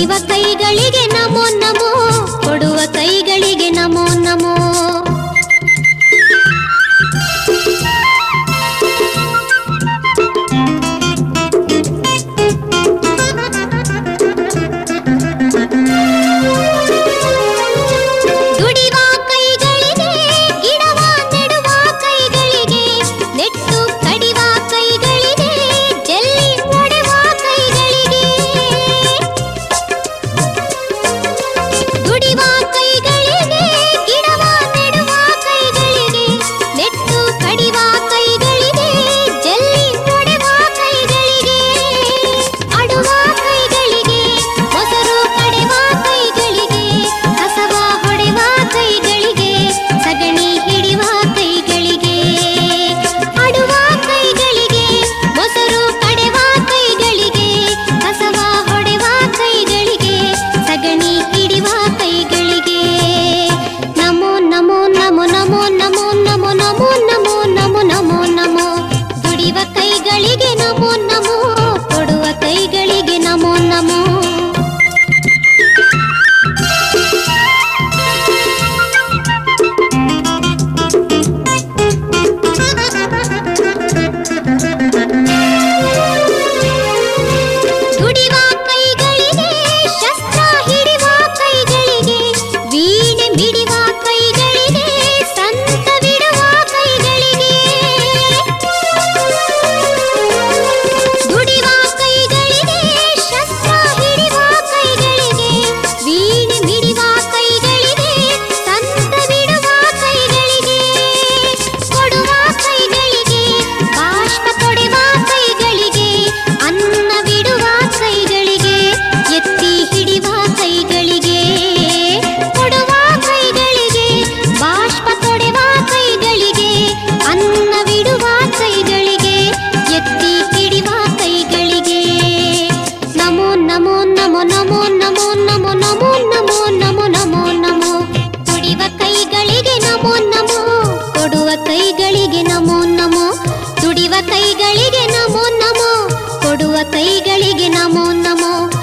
ದುಡಿವ ಕೈಗಳಿಗೆ ನಮೋ ನಮೋ ಕೊಡುವ ಕೈಗಳಿಗೆ ನಮೋ ನಮೋ ದುಡಿವ ಕೈಗಳಿಗೆ ಗಿಡವ ನೆಡುವ ಕೈಗಳಿಗೆ ನೆಟ್ಟು ಕಡಿವ ಕೈಗಳಿಗೆ ಜಲ್ಲಿ ಒಡೆವ ಕೈಗಳಿಗೆ ದುಡಿವ ಕೈಗಳಿಗೆ ಗಿಡವ ನೆಡುವ ಕೈಗಳಿಗೆ ನೆಟ್ಟು ಕಡಿವ ಕೈಗಳಿಗೆ ಜಲ್ಲಿ ಒಡೆವ ಕೈಗಳಿಗೆ ಅಡುವ ಕೈಗಳಿಗೆ ಮೊಸರು ಕಡೆವ ಕೈಗಳಿಗೆ ಕಸವ ಹೊಡೆವ ಕೈಗಳಿಗೆ ಸಗಣಿ ಹಿಡಿವ ಕೈಗಳಿಗೆ ಅಡುವ ಕೈಗಳಿಗೆ ಮೊಸರು ಕಡೆವ ಕೈಗಳಿಗೆ ಕಸವ ಹೊಡೆವ ಕೈಗಳಿಗೆ ಸಗಣಿ ಹಿಡಿವ ಕೈಗಳಿಗೆ ನಮೋ ನಮೋ ನಮೋ ನಮೋ ನಮೋ ನಮೋ ನಮೋ ನಮೋ ನಮೋ ನಮೋ ನಮೋ ದುಡಿವ ಕೈಗಳಿಗೆ ನಮೋ ನಮೋ ಕೊಡುವ ಕೈಗಳಿಗೆ ನಮೋ ನಮೋ ದುಡಿವ ಕೈಗಳಿಗೆ ಶಸ್ತ್ರ ಹಿಡಿವ ಕೈಗಳಿಗೆ ವೀಣೆ ಮಿಡಿವ ಕೈಗಳಿಗೆ ಸಂತ ಬಿಡುವ ಕೈಗಳಿಗೆ ದುಡಿವ ಕೈಗಳಿಗೆ ಶಸ್ತ್ರ ಹಿಡಿವ ಕೈಗಳಿಗೆ ವೀಣೆ ಮಿಡಿವ ಕೈಗಳಿಗೆ ಸಂತ ಬಿಡುವ ಕೈಗಳಿಗೆ ಕೊಡುವ ಕೈಗಳಿಗೆ ಬಾಷ್ಪ ತೊಡೆವ ಕೈಗಳಿಗೆ ಅನ್ನ ಬಿಡುವ ಕೈಗಳಿಗೆ ಎತ್ತಿ ಹಿಡಿವ ಕೈಗಳಿಗೆ ಕೊಡುವ ಕೈಗಳಿಗೆ ಬಾಷ್ಪ ತೊಡೆವ ಕೈಗಳಿಗೆ ಅನ್ನ ಬಿಡುವ ಕೈಗಳಿಗೆ ಎತ್ತಿ ಹಿಡಿವ ಕೈಗಳಿಗೆ ನಮೋ ನಮೋ ನಮೋ ನಮೋ ನಮೋ ನಮೋ ನಮೋ ನಮೋ ನಮೋ ನಮೋ ನಮೋ ದುಡಿವ ಕೈಗಳಿಗೆ ನಮೋ ನಮೋ ಕೊಡುವ ಕೈಗಳಿಗೆ ನಮೋ ನಮೋ ದುಡಿವ ಕೈಗಳಿಗೆ ನಮೋ ನಮೋ ಕೊಡುವ ಕೈಗಳಿಗೆ ನಮೋ ನಮೋ